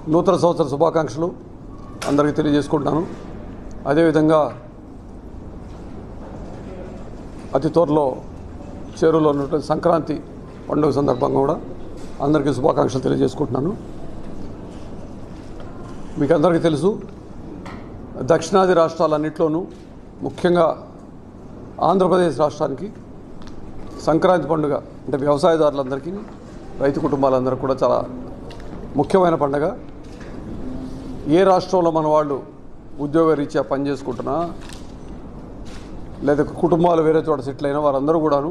నూతన సంవత్సర శుభాకాంక్షలు అందరికీ తెలియజేసుకుంటున్నాను అదేవిధంగా అతి త్వరలో చేరులో ఉన్నటువంటి సంక్రాంతి పండుగ సందర్భంగా కూడా అందరికీ శుభాకాంక్షలు తెలియజేసుకుంటున్నాను మీకు అందరికీ తెలుసు దక్షిణాది రాష్ట్రాలన్నింటిలోనూ ముఖ్యంగా ఆంధ్రప్రదేశ్ రాష్ట్రానికి సంక్రాంతి పండుగ అంటే వ్యవసాయదారులందరికీ రైతు కుటుంబాలందరికీ కూడా చాలా ముఖ్యమైన పండుగ ఏ రాష్ట్రంలో మన వాళ్ళు ఉద్యోగ రీత్యా పని చేసుకుంటున్నా లేదా కుటుంబాలు వేరే చోట సెటిల్ అయినా వారందరూ కూడాను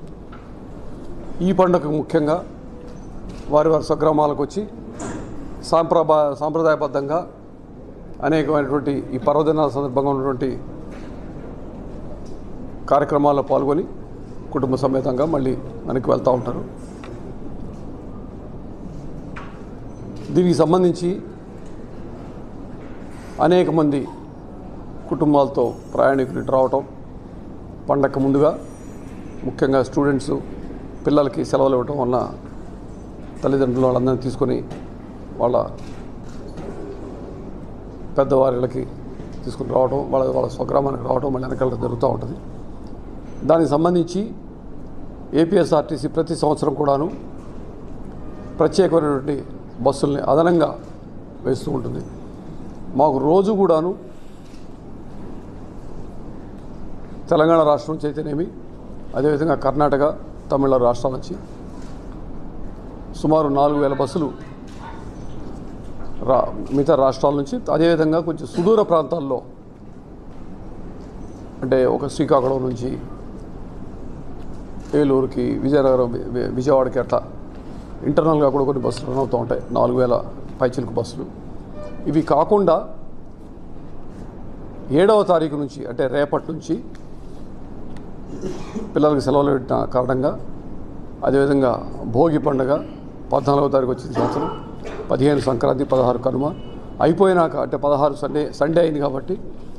ఈ పండుగకు ముఖ్యంగా వారి వారి స్వగ్రామాలకు వచ్చి సాంప్రదా సాంప్రదాయబద్ధంగా అనేకమైనటువంటి ఈ పర్వదినాల సందర్భంగా ఉన్నటువంటి కార్యక్రమాల్లో పాల్గొని కుటుంబ సమేతంగా మళ్ళీ వెనక్కి వెళ్తూ ఉంటారు దీనికి సంబంధించి అనేక మంది కుటుంబాలతో ప్రయాణికులు ఇటు రావటం పండగ ముందుగా ముఖ్యంగా స్టూడెంట్స్ పిల్లలకి సెలవులు ఇవ్వటం వలన తల్లిదండ్రులు వాళ్ళందరినీ తీసుకొని వాళ్ళ పెద్దవారిళ్ళకి తీసుకుని రావడం వాళ్ళ వాళ్ళ స్వగ్రామానికి రావడం మళ్ళీ వెనకాల జరుగుతూ ఉంటుంది దానికి సంబంధించి ఏపీఎస్ఆర్టీసీ ప్రతి సంవత్సరం కూడాను ప్రత్యేకమైనటువంటి బస్సుల్ని అదనంగా వేస్తూ ఉంటుంది మాకు రోజు కూడాను తెలంగాణ రాష్ట్రం నుంచి అయితేనేమి అదేవిధంగా కర్ణాటక తమిళ రాష్ట్రాల నుంచి సుమారు నాలుగు వేల బస్సులు రా మిగతా రాష్ట్రాల నుంచి అదేవిధంగా కొంచెం సుదూర ప్రాంతాల్లో అంటే ఒక శ్రీకాకుళం నుంచి ఏలూరుకి విజయనగరం వి- వి- విజయవాడకి అట్లా ఇంటర్నల్గా కూడా కొన్ని బస్సులు రన్ అవుతూ ఉంటాయి నాలుగు వేల పైచిలకు బస్సులు ఇవి కాకుండా ఏడవ తారీఖు నుంచి అంటే రేపటి నుంచి పిల్లలకి సెలవులు పెట్టిన కారణంగా అదేవిధంగా భోగి పండుగ పద్నాలుగో తారీఖు వచ్చింది సంవత్సరం పదిహేను సంక్రాంతి పదహారు కనుమ అయిపోయినాక అంటే పదహారు సండే సండే అయింది కాబట్టి